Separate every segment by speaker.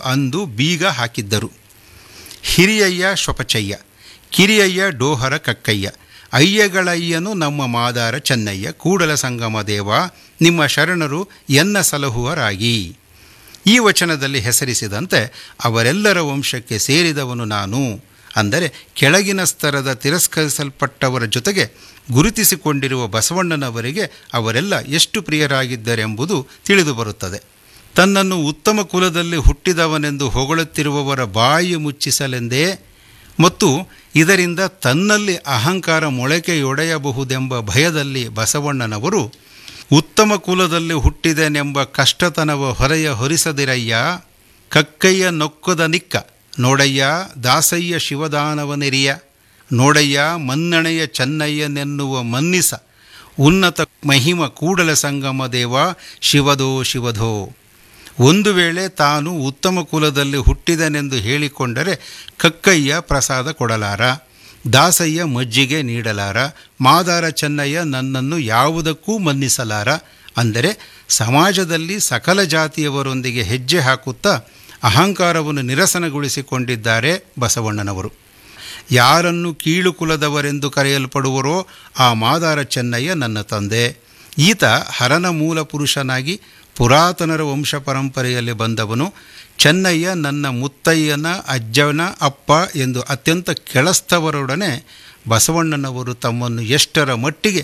Speaker 1: ಅಂದು ಬೀಗ ಹಾಕಿದ್ದರು ಹಿರಿಯಯ್ಯ ಶೊಪಚಯ್ಯ ಕಿರಿಯಯ್ಯ ಡೋಹರ ಕಕ್ಕಯ್ಯ ಅಯ್ಯಗಳಯ್ಯನು ನಮ್ಮ ಮಾದಾರ ಚೆನ್ನಯ್ಯ ಕೂಡಲ ಸಂಗಮ ದೇವ ನಿಮ್ಮ ಶರಣರು ಎನ್ನ ಸಲಹುವರಾಗಿ ಈ ವಚನದಲ್ಲಿ ಹೆಸರಿಸಿದಂತೆ ಅವರೆಲ್ಲರ ವಂಶಕ್ಕೆ ಸೇರಿದವನು ನಾನು ಅಂದರೆ ಕೆಳಗಿನ ಸ್ತರದ ತಿರಸ್ಕರಿಸಲ್ಪಟ್ಟವರ ಜೊತೆಗೆ ಗುರುತಿಸಿಕೊಂಡಿರುವ ಬಸವಣ್ಣನವರಿಗೆ ಅವರೆಲ್ಲ ಎಷ್ಟು ಪ್ರಿಯರಾಗಿದ್ದರೆಂಬುದು ತಿಳಿದು ಬರುತ್ತದೆ ತನ್ನನ್ನು ಉತ್ತಮ ಕುಲದಲ್ಲಿ ಹುಟ್ಟಿದವನೆಂದು ಹೊಗಳುತ್ತಿರುವವರ ಬಾಯಿ ಮುಚ್ಚಿಸಲೆಂದೇ ಮತ್ತು ಇದರಿಂದ ತನ್ನಲ್ಲಿ ಅಹಂಕಾರ ಮೊಳಕೆಯೊಡೆಯಬಹುದೆಂಬ ಭಯದಲ್ಲಿ ಬಸವಣ್ಣನವರು ಉತ್ತಮ ಕುಲದಲ್ಲಿ ಹುಟ್ಟಿದೆನೆಂಬ ಕಷ್ಟತನವ ಹೊರೆಯ ಹೊರಿಸದಿರಯ್ಯ ಕಕ್ಕಯ್ಯ ನೊಕ್ಕದ ನಿಕ್ಕ ನೋಡಯ್ಯ ದಾಸಯ್ಯ ಶಿವದಾನವನೆರಿಯ ನೋಡಯ್ಯ ಮನ್ನಣೆಯ ಚೆನ್ನಯ್ಯನೆನ್ನುವ ಮನ್ನಿಸ ಉನ್ನತ ಮಹಿಮ ಕೂಡಲ ಸಂಗಮ ದೇವ ಶಿವದೋ ಶಿವಧೋ ಒಂದು ವೇಳೆ ತಾನು ಉತ್ತಮ ಕುಲದಲ್ಲಿ ಹುಟ್ಟಿದನೆಂದು ಹೇಳಿಕೊಂಡರೆ ಕಕ್ಕಯ್ಯ ಪ್ರಸಾದ ಕೊಡಲಾರ ದಾಸಯ್ಯ ಮಜ್ಜಿಗೆ ನೀಡಲಾರ ಮಾದಾರ ಚೆನ್ನಯ್ಯ ನನ್ನನ್ನು ಯಾವುದಕ್ಕೂ ಮನ್ನಿಸಲಾರ ಅಂದರೆ ಸಮಾಜದಲ್ಲಿ ಸಕಲ ಜಾತಿಯವರೊಂದಿಗೆ ಹೆಜ್ಜೆ ಹಾಕುತ್ತಾ ಅಹಂಕಾರವನ್ನು ನಿರಸನಗೊಳಿಸಿಕೊಂಡಿದ್ದಾರೆ ಬಸವಣ್ಣನವರು ಯಾರನ್ನು ಕೀಳು ಕುಲದವರೆಂದು ಕರೆಯಲ್ಪಡುವರೋ ಆ ಮಾದಾರ ಚೆನ್ನಯ್ಯ ನನ್ನ ತಂದೆ ಈತ ಹರನ ಮೂಲ ಪುರುಷನಾಗಿ ಪುರಾತನರ ವಂಶ ಪರಂಪರೆಯಲ್ಲಿ ಬಂದವನು ಚೆನ್ನಯ್ಯ ನನ್ನ ಮುತ್ತಯ್ಯನ ಅಜ್ಜನ ಅಪ್ಪ ಎಂದು ಅತ್ಯಂತ ಕೆಳಸ್ತವರೊಡನೆ ಬಸವಣ್ಣನವರು ತಮ್ಮನ್ನು ಎಷ್ಟರ ಮಟ್ಟಿಗೆ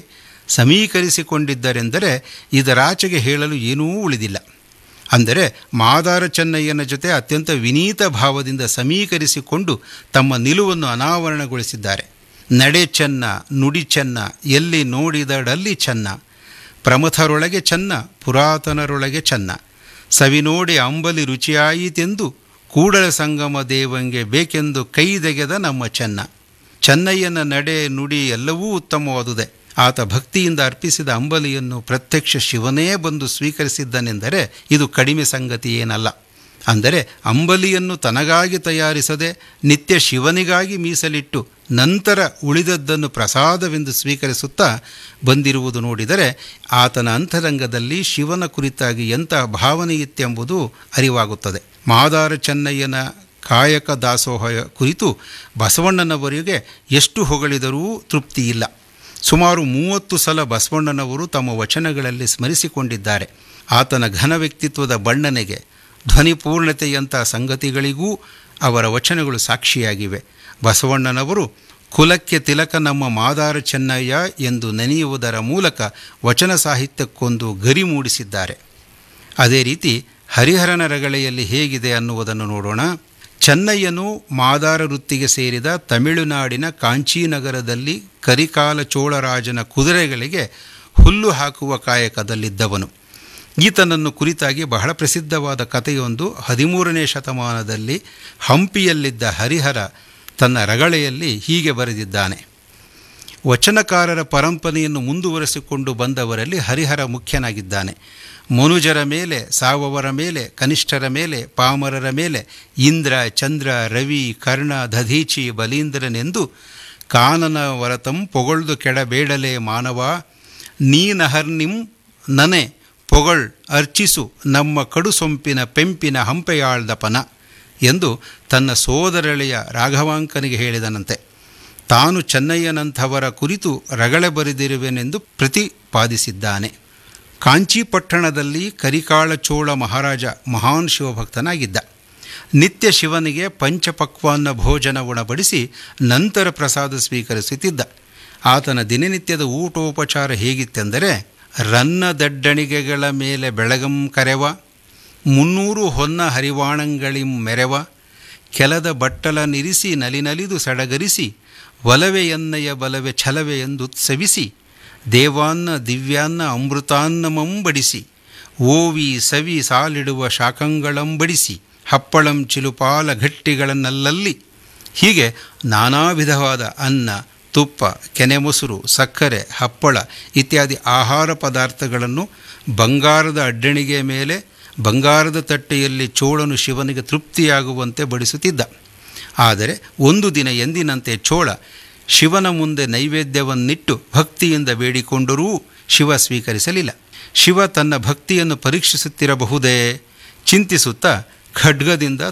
Speaker 1: ಸಮೀಕರಿಸಿಕೊಂಡಿದ್ದರೆಂದರೆ ಇದರಾಚೆಗೆ ಹೇಳಲು ಏನೂ ಉಳಿದಿಲ್ಲ ಅಂದರೆ ಮಾದಾರ ಚೆನ್ನಯ್ಯನ ಜೊತೆ ಅತ್ಯಂತ ವಿನೀತ ಭಾವದಿಂದ ಸಮೀಕರಿಸಿಕೊಂಡು ತಮ್ಮ ನಿಲುವನ್ನು ಅನಾವರಣಗೊಳಿಸಿದ್ದಾರೆ ನಡೆ ಚೆನ್ನ ನುಡಿ ಚೆನ್ನ ಎಲ್ಲಿ ನೋಡಿದಡಲ್ಲಿ ಚೆನ್ನ ಪ್ರಮಥರೊಳಗೆ ಚೆನ್ನ ಪುರಾತನರೊಳಗೆ ಚೆನ್ನ ಸವಿ ನೋಡಿ ಅಂಬಲಿ ರುಚಿಯಾಯಿತೆಂದು ಕೂಡಲ ಸಂಗಮ ದೇವಂಗೆ ಬೇಕೆಂದು ಕೈದೆಗೆದ ನಮ್ಮ ಚೆನ್ನ ಚೆನ್ನಯ್ಯನ ನಡೆ ನುಡಿ ಎಲ್ಲವೂ ಉತ್ತಮವಾದುದೇ ಆತ ಭಕ್ತಿಯಿಂದ ಅರ್ಪಿಸಿದ ಅಂಬಲಿಯನ್ನು ಪ್ರತ್ಯಕ್ಷ ಶಿವನೇ ಬಂದು ಸ್ವೀಕರಿಸಿದ್ದನೆಂದರೆ ಇದು ಕಡಿಮೆ ಸಂಗತಿ ಏನಲ್ಲ ಅಂದರೆ ಅಂಬಲಿಯನ್ನು ತನಗಾಗಿ ತಯಾರಿಸದೆ ನಿತ್ಯ ಶಿವನಿಗಾಗಿ ಮೀಸಲಿಟ್ಟು ನಂತರ ಉಳಿದದ್ದನ್ನು ಪ್ರಸಾದವೆಂದು ಸ್ವೀಕರಿಸುತ್ತಾ ಬಂದಿರುವುದು ನೋಡಿದರೆ ಆತನ ಅಂತರಂಗದಲ್ಲಿ ಶಿವನ ಕುರಿತಾಗಿ ಎಂತಹ ಭಾವನೆ ಇತ್ತೆಂಬುದು ಅರಿವಾಗುತ್ತದೆ ಮಾದಾರ ಚೆನ್ನಯ್ಯನ ಕಾಯಕ ದಾಸೋಹ ಕುರಿತು ಬಸವಣ್ಣನವರಿಗೆ ಎಷ್ಟು ಹೊಗಳಿದರೂ ತೃಪ್ತಿಯಿಲ್ಲ ಸುಮಾರು ಮೂವತ್ತು ಸಲ ಬಸವಣ್ಣನವರು ತಮ್ಮ ವಚನಗಳಲ್ಲಿ ಸ್ಮರಿಸಿಕೊಂಡಿದ್ದಾರೆ ಆತನ ಘನ ವ್ಯಕ್ತಿತ್ವದ ಬಣ್ಣನೆಗೆ ಧ್ವನಿಪೂರ್ಣತೆಯಂಥ ಸಂಗತಿಗಳಿಗೂ ಅವರ ವಚನಗಳು ಸಾಕ್ಷಿಯಾಗಿವೆ ಬಸವಣ್ಣನವರು ಕುಲಕ್ಕೆ ತಿಲಕ ನಮ್ಮ ಮಾದಾರ ಚೆನ್ನಯ್ಯ ಎಂದು ನೆನೆಯುವುದರ ಮೂಲಕ ವಚನ ಸಾಹಿತ್ಯಕ್ಕೊಂದು ಗರಿ ಮೂಡಿಸಿದ್ದಾರೆ ಅದೇ ರೀತಿ ಹರಿಹರನ ರಗಳೆಯಲ್ಲಿ ಹೇಗಿದೆ ಅನ್ನುವುದನ್ನು ನೋಡೋಣ ಚೆನ್ನಯ್ಯನು ಮಾದಾರ ವೃತ್ತಿಗೆ ಸೇರಿದ ತಮಿಳುನಾಡಿನ ಕಾಂಚೀನಗರದಲ್ಲಿ ಕರಿಕಾಲ ಚೋಳರಾಜನ ಕುದುರೆಗಳಿಗೆ ಹುಲ್ಲು ಹಾಕುವ ಕಾಯಕದಲ್ಲಿದ್ದವನು ಈತನನ್ನು ಕುರಿತಾಗಿ ಬಹಳ ಪ್ರಸಿದ್ಧವಾದ ಕಥೆಯೊಂದು ಹದಿಮೂರನೇ ಶತಮಾನದಲ್ಲಿ ಹಂಪಿಯಲ್ಲಿದ್ದ ಹರಿಹರ ತನ್ನ ರಗಳೆಯಲ್ಲಿ ಹೀಗೆ ಬರೆದಿದ್ದಾನೆ ವಚನಕಾರರ ಪರಂಪರೆಯನ್ನು ಮುಂದುವರೆಸಿಕೊಂಡು ಬಂದವರಲ್ಲಿ ಹರಿಹರ ಮುಖ್ಯನಾಗಿದ್ದಾನೆ ಮನುಜರ ಮೇಲೆ ಸಾವವರ ಮೇಲೆ ಕನಿಷ್ಠರ ಮೇಲೆ ಪಾಮರರ ಮೇಲೆ ಇಂದ್ರ ಚಂದ್ರ ರವಿ ಕರ್ಣ ದಧೀಚಿ ಬಲೀಂದ್ರನೆಂದು ಕಾನನ ವರತಂ ಪೊಗಳ್ದು ಕೆಡಬೇಡಲೇ ಮಾನವ ನೀನಹರ್ನಿಂ ನನೆ ಪೊಗಳ್ ಅರ್ಚಿಸು ನಮ್ಮ ಕಡು ಸೊಂಪಿನ ಪೆಂಪಿನ ಹಂಪೆಯಾಳ್ದಪನ ಎಂದು ತನ್ನ ಸೋದರಳೆಯ ರಾಘವಾಂಕನಿಗೆ ಹೇಳಿದನಂತೆ ತಾನು ಚೆನ್ನಯ್ಯನಂಥವರ ಕುರಿತು ರಗಳೆ ಬರೆದಿರುವೆನೆಂದು ಪ್ರತಿಪಾದಿಸಿದ್ದಾನೆ ಕಾಂಚೀಪಟ್ಟಣದಲ್ಲಿ ಕರಿಕಾಳ ಚೋಳ ಮಹಾರಾಜ ಮಹಾನ್ ಶಿವಭಕ್ತನಾಗಿದ್ದ ನಿತ್ಯ ಶಿವನಿಗೆ ಪಂಚಪಕ್ವಾನ್ನ ಭೋಜನ ಉಣಬಡಿಸಿ ನಂತರ ಪ್ರಸಾದ ಸ್ವೀಕರಿಸುತ್ತಿದ್ದ ಆತನ ದಿನನಿತ್ಯದ ಊಟೋಪಚಾರ ಹೇಗಿತ್ತೆಂದರೆ ರನ್ನ ದಡ್ಡಣಿಗೆಗಳ ಮೇಲೆ ಬೆಳಗಂ ಕರೆವ ಮುನ್ನೂರು ಹೊನ್ನ ಹರಿವಾಣಂಗಳಿಂ ಮೆರೆವ ಕೆಲದ ಬಟ್ಟಲ ನಿರಿಸಿ ನಲಿನಲಿದು ಸಡಗರಿಸಿ ಒಲವೆಯನ್ನಯ ಬಲವೆ ಛಲವೆ ಎಂದುತ್ಸವಿಸಿ ದೇವಾನ್ನ ದಿವ್ಯಾನ್ನ ಅಮೃತಾನ್ನಮಂಬಡಿಸಿ ಓವಿ ಸವಿ ಸಾಲಿಡುವ ಶಾಖಂಗಳಂಬಡಿಸಿ ಹಪ್ಪಳಂ ಚಿಲುಪಾಲ ಗಟ್ಟಿಗಳನ್ನಲ್ಲಲ್ಲಿ ಹೀಗೆ ನಾನಾ ವಿಧವಾದ ಅನ್ನ ತುಪ್ಪ ಕೆನೆ ಮೊಸರು ಸಕ್ಕರೆ ಹಪ್ಪಳ ಇತ್ಯಾದಿ ಆಹಾರ ಪದಾರ್ಥಗಳನ್ನು ಬಂಗಾರದ ಅಡ್ಡಣಿಗೆ ಮೇಲೆ ಬಂಗಾರದ ತಟ್ಟೆಯಲ್ಲಿ ಚೋಳನು ಶಿವನಿಗೆ ತೃಪ್ತಿಯಾಗುವಂತೆ ಬಡಿಸುತ್ತಿದ್ದ ಆದರೆ ಒಂದು ದಿನ ಎಂದಿನಂತೆ ಚೋಳ ಶಿವನ ಮುಂದೆ ನೈವೇದ್ಯವನ್ನಿಟ್ಟು ಭಕ್ತಿಯಿಂದ ಬೇಡಿಕೊಂಡರೂ ಶಿವ ಸ್ವೀಕರಿಸಲಿಲ್ಲ ಶಿವ ತನ್ನ ಭಕ್ತಿಯನ್ನು ಪರೀಕ್ಷಿಸುತ್ತಿರಬಹುದೇ ಚಿಂತಿಸುತ್ತಾ ಖಡ್ಗದಿಂದ